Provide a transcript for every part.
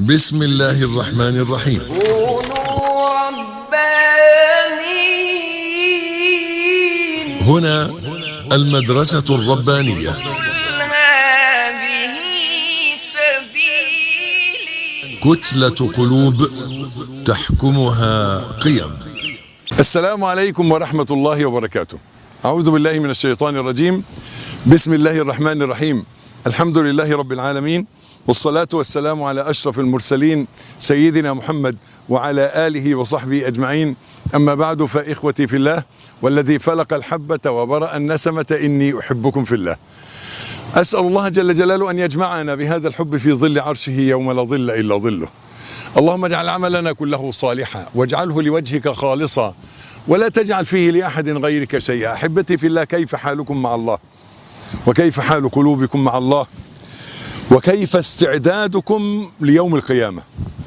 بسم الله الرحمن الرحيم كونوا ربانيين هنا المدرسة الربانية قل هذه سبيلي كتلة قلوب تحكمها قيم السلام عليكم ورحمة الله وبركاته أعوذ بالله من الشيطان الرجيم بسم الله الرحمن الرحيم الحمد لله رب العالمين والصلاة والسلام على أشرف المرسلين سيدنا محمد وعلى آله وصحبه أجمعين أما بعد فإخوتي في الله والذي فلق الحبة وبرأ النسمة إني أحبكم في الله أسأل الله جل جلاله أن يجمعنا بهذا الحب في ظل عرشه يوم لا ظل إلا ظله اللهم اجعل عملنا كله صالحا واجعله لوجهك خالصا ولا تجعل فيه لأحد غيرك شيئا أحبتي في الله كيف حالكم مع الله وكيف حال قلوبكم مع الله وكيف استعدادكم ليوم القيامة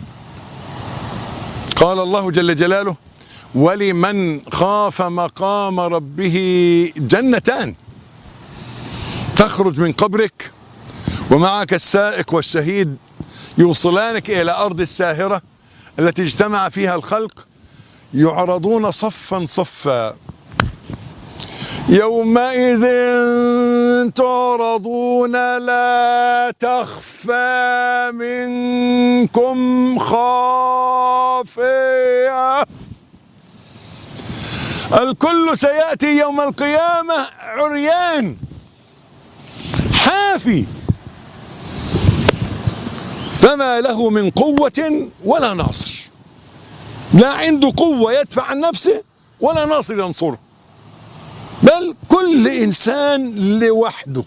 قال الله جل جلاله ولمن خاف مقام ربه جنتان تخرج من قبرك ومعك السائق والشهيد يوصلانك إلى أرض الساهرة التي اجتمع فيها الخلق يعرضون صفا صفا يومئذ تعرضون لا تخفى منكم خافية الكل سيأتي يوم القيامة عريان حافي فما له من قوة ولا ناصر لا عنده قوة يدفع عن نفسه ولا ناصر ينصره بل كل إنسان لوحده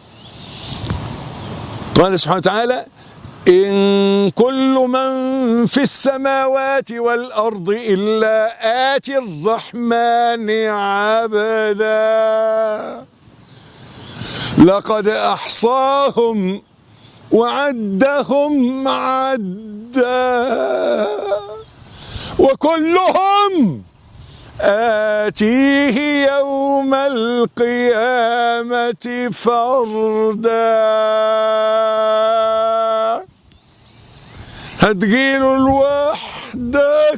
قال سبحانه وتعالى إن كل من في السماوات والأرض إلا آتي الرحمن عبدا لقد أحصاهم وعدهم عدا وكلهم آتيه يوم القيامة فردا هتجيله لوحدك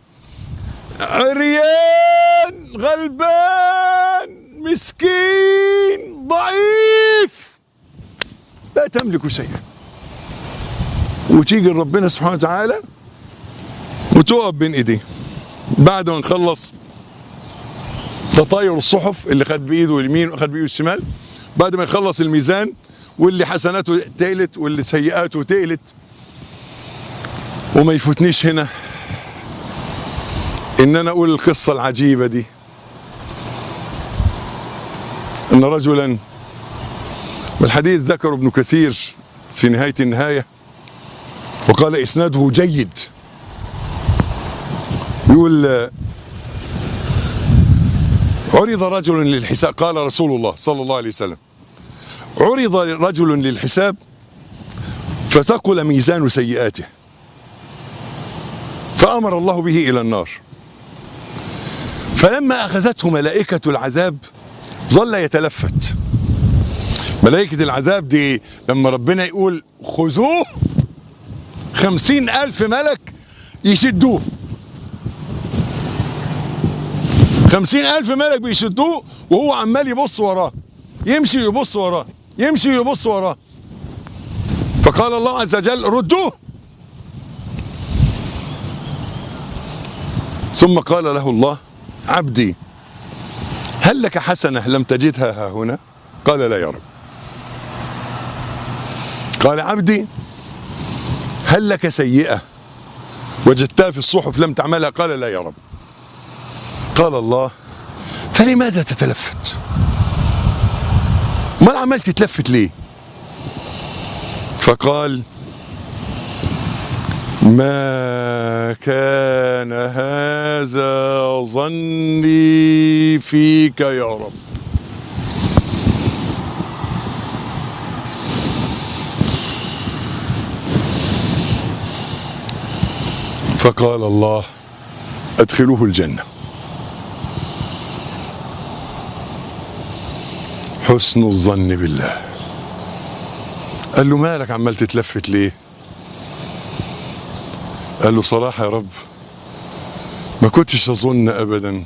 عريان غلبان مسكين ضعيف لا تملك شيئا وتيجي ربنا سبحانه وتعالى وتقف بين ايديه بعد ما نخلص تطاير الصحف اللي خد بايده اليمين وخد بايده الشمال بعد ما يخلص الميزان واللي حسناته تقلت واللي سيئاته تقلت وما يفوتنيش هنا ان انا اقول القصه العجيبه دي ان رجلا والحديث ذكر ابن كثير في نهايه النهايه وقال اسناده جيد يقول عرض رجل للحساب قال رسول الله صلى الله عليه وسلم عرض رجل للحساب فثقل ميزان سيئاته فأمر الله به إلى النار فلما أخذته ملائكة العذاب ظل يتلفت ملائكة العذاب دي لما ربنا يقول خذوه خمسين ألف ملك يشدوه خمسين ألف ملك بيشدوه وهو عمال يبص وراه يمشي يبص وراه يمشي يبص وراه فقال الله عز وجل ردوه ثم قال له الله عبدي هل لك حسنة لم تجدها ها هنا قال لا يا رب قال عبدي هل لك سيئة وجدتها في الصحف لم تعملها قال لا يا رب قال الله فلماذا تتلفت ما عملت تتلفت ليه فقال ما كان هذا ظني فيك يا رب فقال الله ادخلوه الجنه حسن الظن بالله قال له مالك عمال تتلفت ليه قال له صراحة يا رب ما كنتش أظن أبدا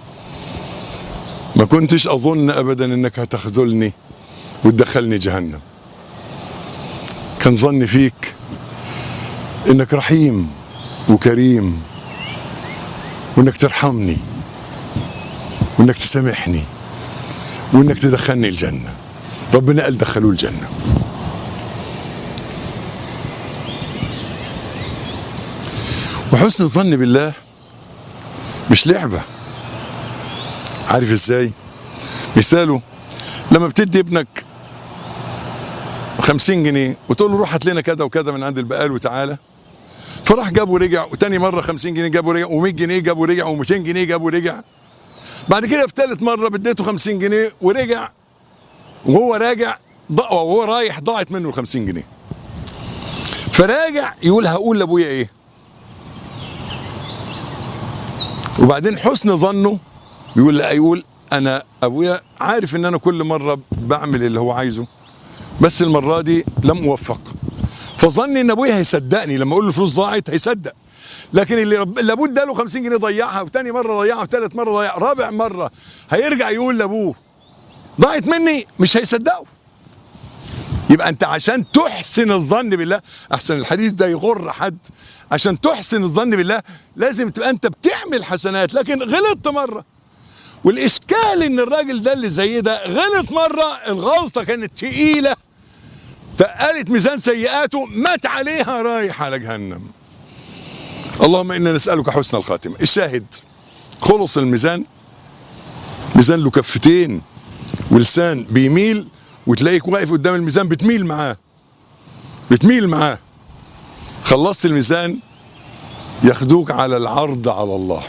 ما كنتش أظن أبدا إنك هتخذلني وتدخلني جهنم كان ظني فيك إنك رحيم وكريم وإنك ترحمني وإنك تسامحني وإنك تدخلني الجنة ربنا قال دخلوه الجنة وحسن الظن بالله مش لعبة عارف ازاي مثاله لما بتدي ابنك خمسين جنيه وتقول له روح هات لنا كذا وكذا من عند البقال وتعالى فراح جاب ورجع وتاني مرة خمسين جنيه جاب ورجع و100 جنيه جاب ورجع و200 جنيه جاب ورجع بعد كده في ثالث مرة بديته خمسين جنيه ورجع وهو راجع ضاع وهو رايح ضاعت منه ال 50 جنيه فراجع يقول هقول لابويا ايه وبعدين حسن ظنه يقول لا يقول انا ابويا عارف ان انا كل مره بعمل اللي هو عايزه بس المره دي لم اوفق فظني ان ابويا هيصدقني لما اقول له الفلوس ضاعت هيصدق لكن اللي رب- اللي ابوه اداله 50 جنيه ضيعها وتاني مره ضيعها وتالت مره ضيعها رابع مره هيرجع يقول لابوه ضاعت مني مش هيصدقوا يبقى انت عشان تحسن الظن بالله احسن الحديث ده يغر حد عشان تحسن الظن بالله لازم تبقى انت بتعمل حسنات لكن غلطت مره والاشكال ان الراجل ده اللي زي ده غلط مره الغلطه كانت تقيله تقلت ميزان سيئاته مات عليها رايح على جهنم اللهم انا نسالك حسن الخاتمه الشاهد خلص الميزان ميزان له كفتين ولسان بيميل وتلاقيك واقف قدام الميزان بتميل معاه بتميل معاه خلصت الميزان ياخدوك على العرض على الله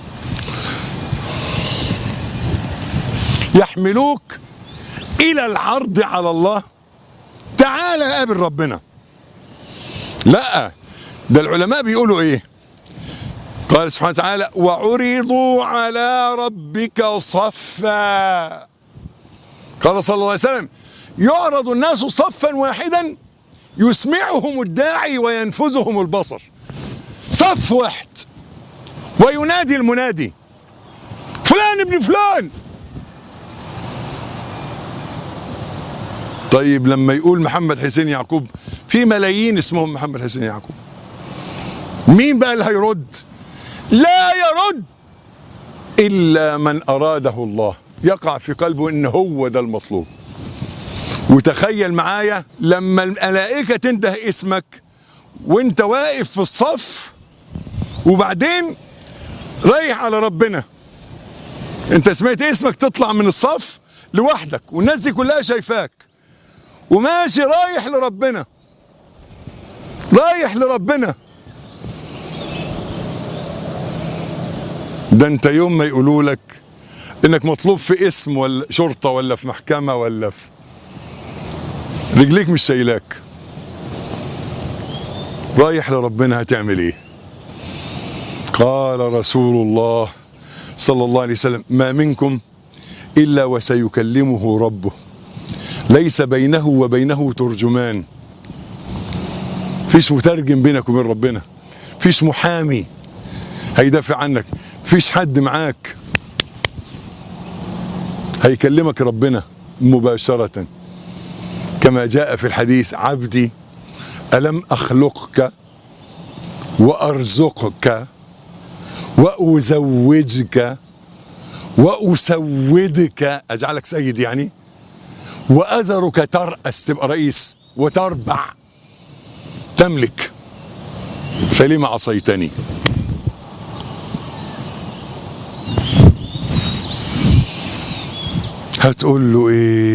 يحملوك الى العرض على الله تعالى قابل ربنا لا ده العلماء بيقولوا ايه قال سبحانه وتعالى وعرضوا على ربك صفا قال صلى الله عليه وسلم يعرض الناس صفا واحدا يسمعهم الداعي وينفذهم البصر صف واحد وينادي المنادي فلان ابن فلان طيب لما يقول محمد حسين يعقوب في ملايين اسمهم محمد حسين يعقوب مين بقى اللي هيرد لا يرد الا من اراده الله يقع في قلبه ان هو ده المطلوب وتخيل معايا لما الملائكه تنده اسمك وانت واقف في الصف وبعدين رايح على ربنا انت سمعت اسمك تطلع من الصف لوحدك والناس دي كلها شايفاك وماشي رايح لربنا رايح لربنا ده انت يوم ما يقولوا لك انك مطلوب في اسم ولا شرطه ولا في محكمه ولا في رجليك مش شايلاك رايح لربنا هتعمل ايه قال رسول الله صلى الله عليه وسلم ما منكم الا وسيكلمه ربه ليس بينه وبينه ترجمان فيش مترجم بينك وبين ربنا فيش محامي هيدافع عنك فيش حد معاك هيكلمك ربنا مباشرة كما جاء في الحديث عبدي ألم أخلقك وأرزقك وأزوجك وأسودك أجعلك سيد يعني وأذرك ترأس تبقى رئيس وتربع تملك فلما عصيتني هتقول له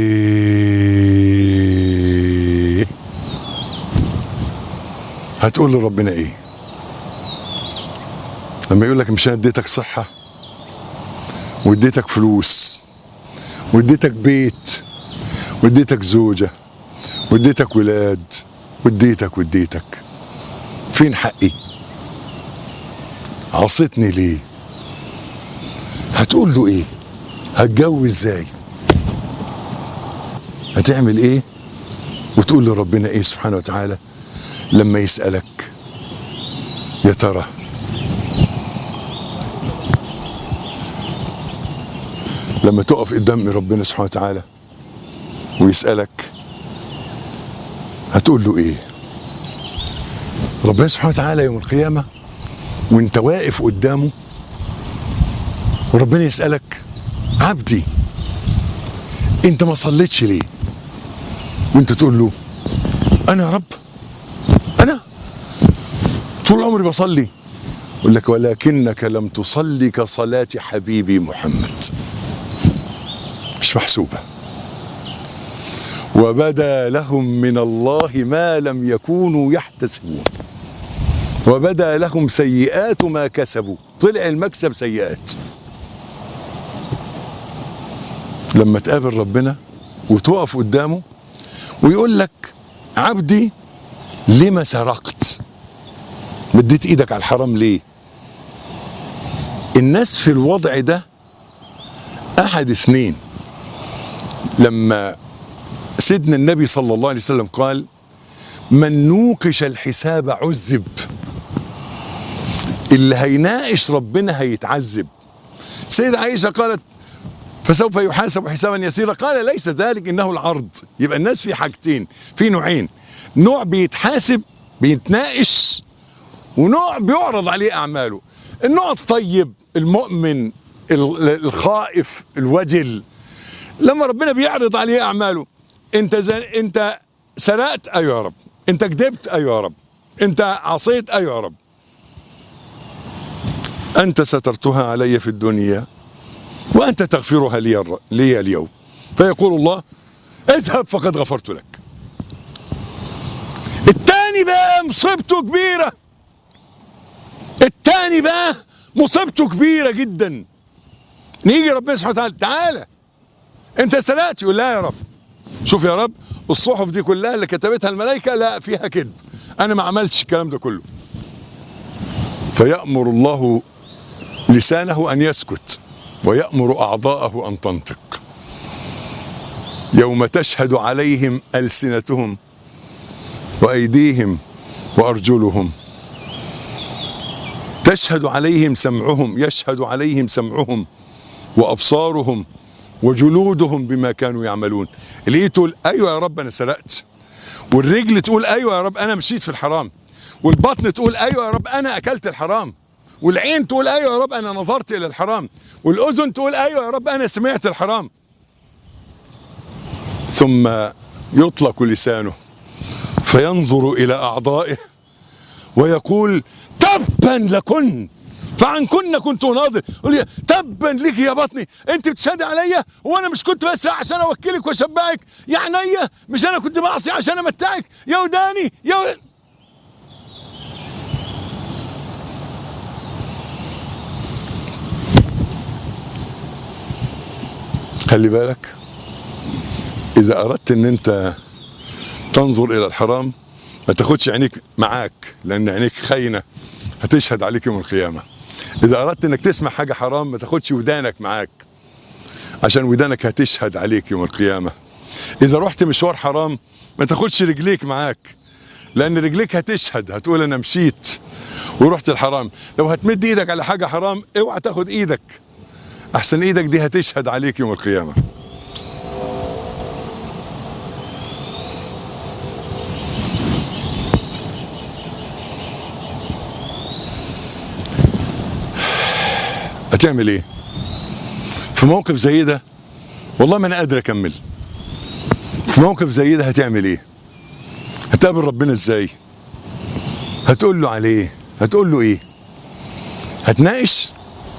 ايه هتقول لربنا ايه لما يقول لك مش انا اديتك صحه واديتك فلوس واديتك بيت واديتك زوجه واديتك ولاد واديتك واديتك فين حقي عصيتني ليه هتقول له ايه هتجوز ازاي هتعمل ايه وتقول لربنا ايه سبحانه وتعالى لما يسألك يا ترى لما تقف قدام ربنا سبحانه وتعالى ويسألك هتقول له ايه ربنا سبحانه وتعالى يوم القيامة وانت واقف قدامه وربنا يسألك عبدي انت ما صليتش ليه وانت تقول له انا يا رب انا طول عمري بصلي يقول لك ولكنك لم تصلي كصلاة حبيبي محمد مش محسوبة وبدا لهم من الله ما لم يكونوا يحتسبون وبدا لهم سيئات ما كسبوا طلع المكسب سيئات لما تقابل ربنا وتقف قدامه ويقول لك عبدي لما سرقت مديت ايدك على الحرام ليه الناس في الوضع ده احد اثنين لما سيدنا النبي صلى الله عليه وسلم قال من نوقش الحساب عذب اللي هيناقش ربنا هيتعذب سيدة عائشة قالت فسوف يحاسب حسابا يسيرا قال ليس ذلك انه العرض يبقى الناس في حاجتين في نوعين نوع بيتحاسب بيتناقش ونوع بيعرض عليه اعماله النوع الطيب المؤمن ال- الخائف الوجل لما ربنا بيعرض عليه اعماله انت زي انت سرقت ايوه يا رب انت كذبت ايوه يا رب انت عصيت ايوه يا رب انت سترتها علي في الدنيا وانت تغفرها لي الر- لي اليوم فيقول الله اذهب فقد غفرت لك التاني بقى مصيبته كبيره التاني بقى مصيبته كبيره جدا نيجي ربنا سبحانه وتعالى تعالى انت سرقت يقول لا يا رب شوف يا رب الصحف دي كلها اللي كتبتها الملائكه لا فيها كذب انا ما عملتش الكلام ده كله فيأمر الله لسانه ان يسكت ويأمر اعضاءه ان تنطق يوم تشهد عليهم السنتهم وايديهم وارجلهم تشهد عليهم سمعهم يشهد عليهم سمعهم وابصارهم وجلودهم بما كانوا يعملون الايد تقول ايوه يا رب انا سرقت والرجل تقول ايوه يا رب انا مشيت في الحرام والبطن تقول ايوه يا رب انا اكلت الحرام والعين تقول ايوه يا رب انا نظرت الى الحرام والاذن تقول ايوه يا رب انا سمعت الحرام ثم يطلق لسانه فينظر الى اعضائه ويقول تبا لكن فعن كن كنت ناظر يقول لي تبا لك يا بطني انت بتشهدي عليا وانا مش كنت بسرع عشان اوكلك واشبعك يا عينيا مش انا كنت بعصي عشان امتعك يا وداني يا و... خلي بالك اذا اردت ان انت تنظر الى الحرام ما تاخدش عينيك معاك لان عينيك خاينه هتشهد عليك يوم القيامه اذا اردت انك تسمع حاجه حرام ما تاخدش ودانك معاك عشان ودانك هتشهد عليك يوم القيامه اذا رحت مشوار حرام ما تاخدش رجليك معاك لان رجليك هتشهد هتقول انا مشيت ورحت الحرام لو هتمد ايدك على حاجه حرام اوعى تاخد ايدك احسن ايدك دي هتشهد عليك يوم القيامه هتعمل ايه في موقف زي ده والله ما انا قادر اكمل في موقف زي ده هتعمل ايه هتقابل ربنا ازاي هتقول له عليه هتقول له ايه هتناقش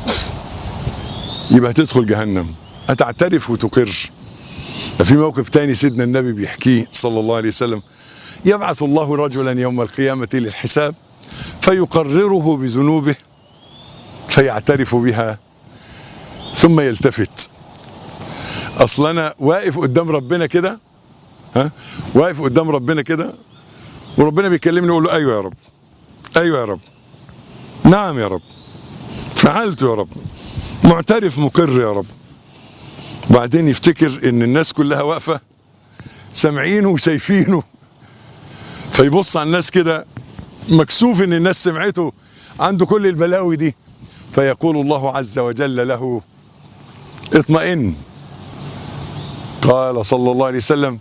يبقى هتدخل جهنم هتعترف وتقر ده في موقف تاني سيدنا النبي بيحكيه صلى الله عليه وسلم يبعث الله رجلا يوم القيامة للحساب فيقرره بذنوبه فيعترف بها ثم يلتفت اصل انا واقف قدام ربنا كده ها واقف قدام ربنا كده وربنا بيكلمني يقول له ايوه يا رب ايوه يا رب نعم يا رب فعلت يا رب معترف مقر يا رب بعدين يفتكر ان الناس كلها واقفه سامعينه وشايفينه فيبص على الناس كده مكسوف ان الناس سمعته عنده كل البلاوي دي فيقول الله عز وجل له اطمئن قال صلى الله عليه وسلم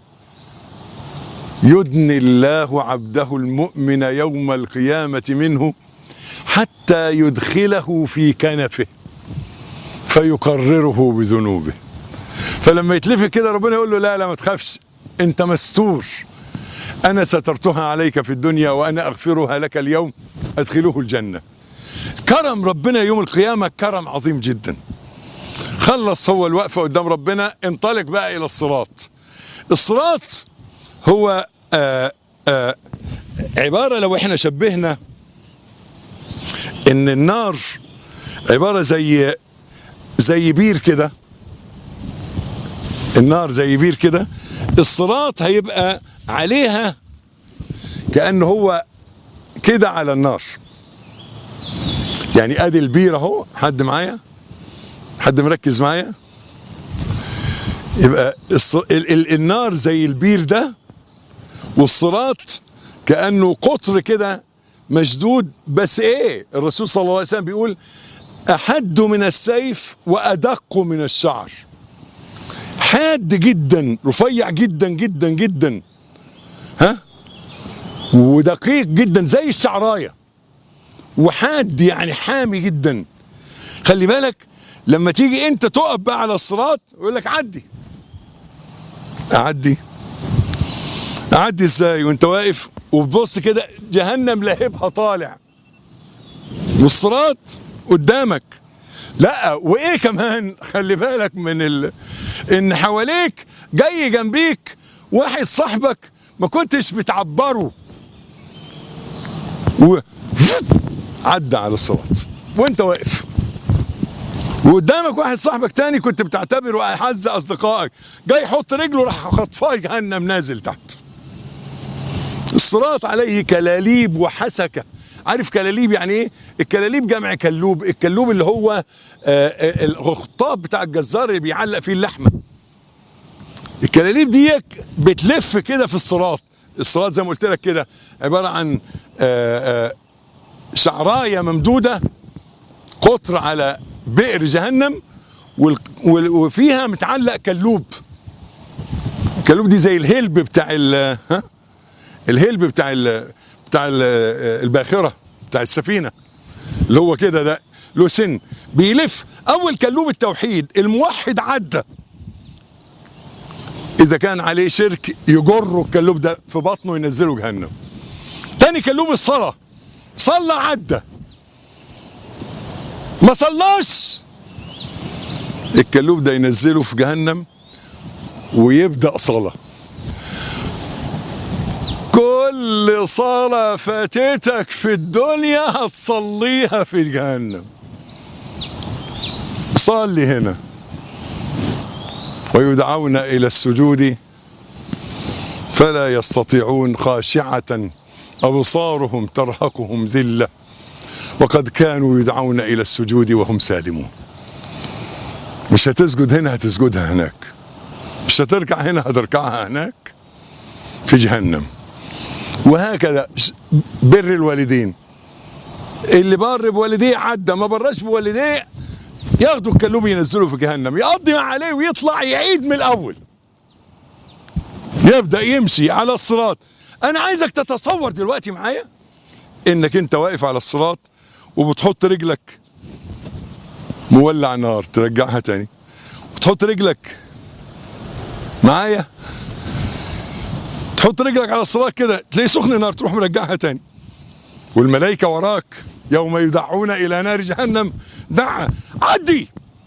يدني الله عبده المؤمن يوم القيامة منه حتى يدخله في كنفه فيقرره بذنوبه فلما يتلفت كده ربنا يقول له لا لا ما تخافش انت مستور انا سترتها عليك في الدنيا وانا اغفرها لك اليوم ادخله الجنه كرم ربنا يوم القيامه كرم عظيم جدا خلص هو الوقفه قدام ربنا انطلق بقى الى الصراط الصراط هو آآ آآ عباره لو احنا شبهنا ان النار عباره زي زي بير كده النار زي بير كده الصراط هيبقى عليها كأنه هو كده على النار يعني ادي البير اهو حد معايا حد مركز معايا يبقى الص... ال... ال... النار زي البير ده والصراط كأنه قطر كده مشدود بس ايه الرسول صلى الله عليه وسلم بيقول أحد من السيف وأدق من الشعر حاد جدا رفيع جدا جدا جدا ها ودقيق جدا زي الشعرايه وحاد يعني حامي جدا خلي بالك لما تيجي انت تقف بقى على الصراط يقول لك عدي اعدي اعدي ازاي وانت واقف وبتبص كده جهنم لهبها طالع والصراط قدامك لا وايه كمان خلي بالك من ال... ان حواليك جاي جنبيك واحد صاحبك ما كنتش بتعبره و عدى على الصراط وانت واقف وقدامك واحد صاحبك تاني كنت بتعتبره اعز اصدقائك جاي يحط رجله راح خطفاه جهنم نازل تحت الصراط عليه كلاليب وحسكه عارف كلاليب يعني ايه الكلاليب جمع كلوب الكلوب اللي هو آه الخطاب بتاع الجزار اللي بيعلق فيه اللحمه الكلاليب دي بتلف كده في الصراط الصراط زي ما قلت لك كده عباره عن آه آه شعرايه ممدوده قطر على بئر جهنم وفيها متعلق كلوب الكلوب دي زي الهلب بتاع ال ها الهلب بتاع ال بتاع الباخره بتاع السفينه اللي هو كده ده له سن بيلف اول كلوب التوحيد الموحد عدى اذا كان عليه شرك يجره الكلوب ده في بطنه ينزله جهنم تاني كلوب الصلاه صلى عدى ما صلاش الكلوب ده ينزله في جهنم ويبدا صلاه كل صلاة فاتتك في الدنيا هتصليها في جهنم صلي هنا ويدعون إلى السجود فلا يستطيعون خاشعة أبصارهم ترهقهم ذلة وقد كانوا يدعون إلى السجود وهم سالمون مش هتسجد هنا هتسجدها هناك مش هتركع هنا هتركعها هناك في جهنم وهكذا بر الوالدين اللي بر بوالديه عدى ما برش بوالديه ياخدوا الكلوب ينزلوا في جهنم يقضي ما عليه ويطلع يعيد من الاول يبدا يمشي على الصراط انا عايزك تتصور دلوقتي معايا انك انت واقف على الصراط وبتحط رجلك مولع نار ترجعها تاني وتحط رجلك معايا تحط رجلك على الصراط كده تلاقي سخن نار تروح مرجعها تاني والملائكه وراك يوم يدعون الى نار جهنم دعا عدي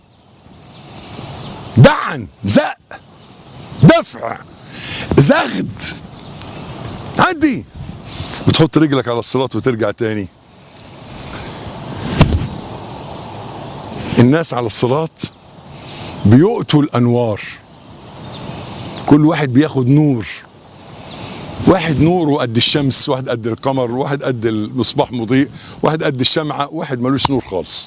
دعا زق دفع زغد عدي وتحط رجلك على الصراط وترجع تاني الناس على الصراط بيؤتوا الانوار كل واحد بياخد نور واحد نوره قد الشمس واحد قد القمر واحد قد المصباح مضيء واحد قد الشمعة واحد ملوش نور خالص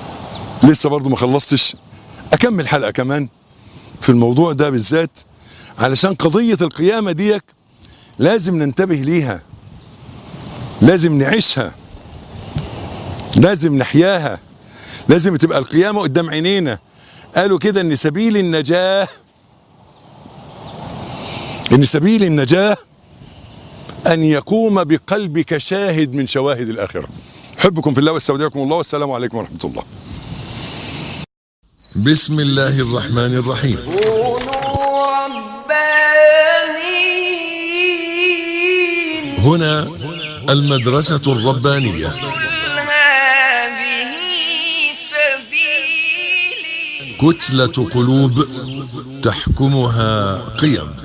لسه برضو ما خلصتش اكمل حلقة كمان في الموضوع ده بالذات علشان قضية القيامة ديك لازم ننتبه ليها لازم نعيشها لازم نحياها لازم تبقى القيامة قدام عينينا قالوا كده ان سبيل النجاة ان سبيل النجاة ان يقوم بقلبك شاهد من شواهد الاخرة حبكم في الله واستودعكم الله والسلام عليكم ورحمة الله بسم الله الرحمن الرحيم كونوا ربانيين هنا المدرسة الربانية قل هذه سبيلي كتلة قلوب تحكمها قيم